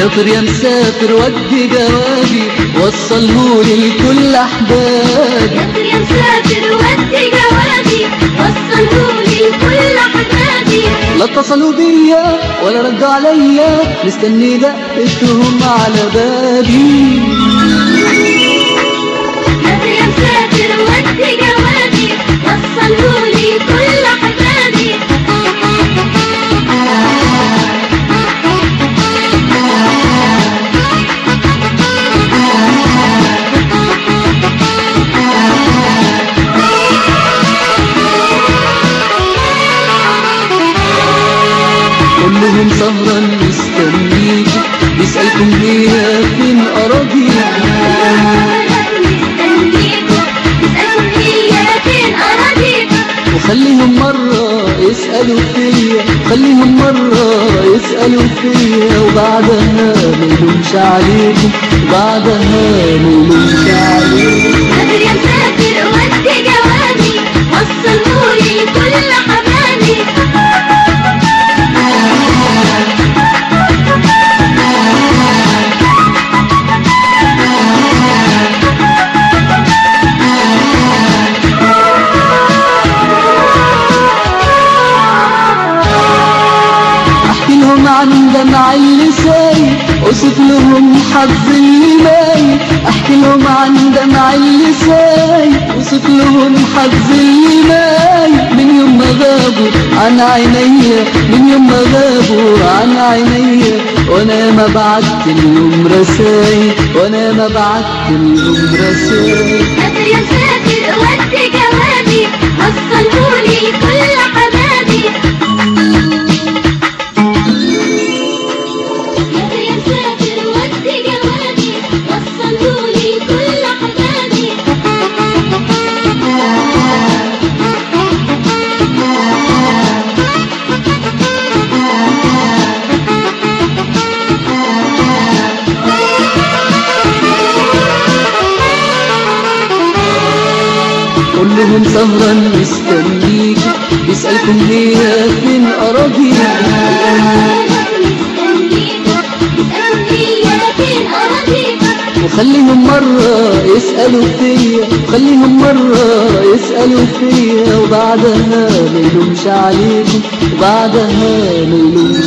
مسافر يا مسافر ودي جوابي وصلهولي لكل احبابي مسافر يا مسافر ودي جوابي وصلهولي لكل حبابي لا اتصلوا بيا ولا ردوا عليا مستني دقتهم على بابي مسافر يا مسافر ودي جوابي وصلهولي لكل حبابي كلهم سهرا مستنيك بيسألكم هي فين أراضيك مستنيكوا تسألوا هي فين أراضيكوا وخليهم مرة يسألوا فيا خليهم مرة يسألوا فيا وبعدها ملومش عليكم وبعدها ملومش عليكم مسافر يا مسافر ودي جوابي وصلهولي لكل حبابي احكي لهم عن دمع اللي سايل اوصف لهم حظ اللي مايل احكي لهم عن دمع اللي سايل اوصف لهم حظ اللي مايل من يوم ما غابوا عن عينيا من يوم ما غابوا عن عينيا وانا ما بعت لهم رسايل وانا ما بعت لهم رسايل مسافر يا مسافر ودي جوابي وصلهولي لكل حبابي مسافر يا مسافر ودي جوابي وصلهولي لكل حبابي كلهم سهرا مستنيك بيسألكم هي فين أراضيك مستنيكوا تسألوا هي فين أراضيكوا وخليهم مرة يسألوا فيا خليهم مرة يسألوا فيا وبعدها ملومش عليكم وبعدها ملومش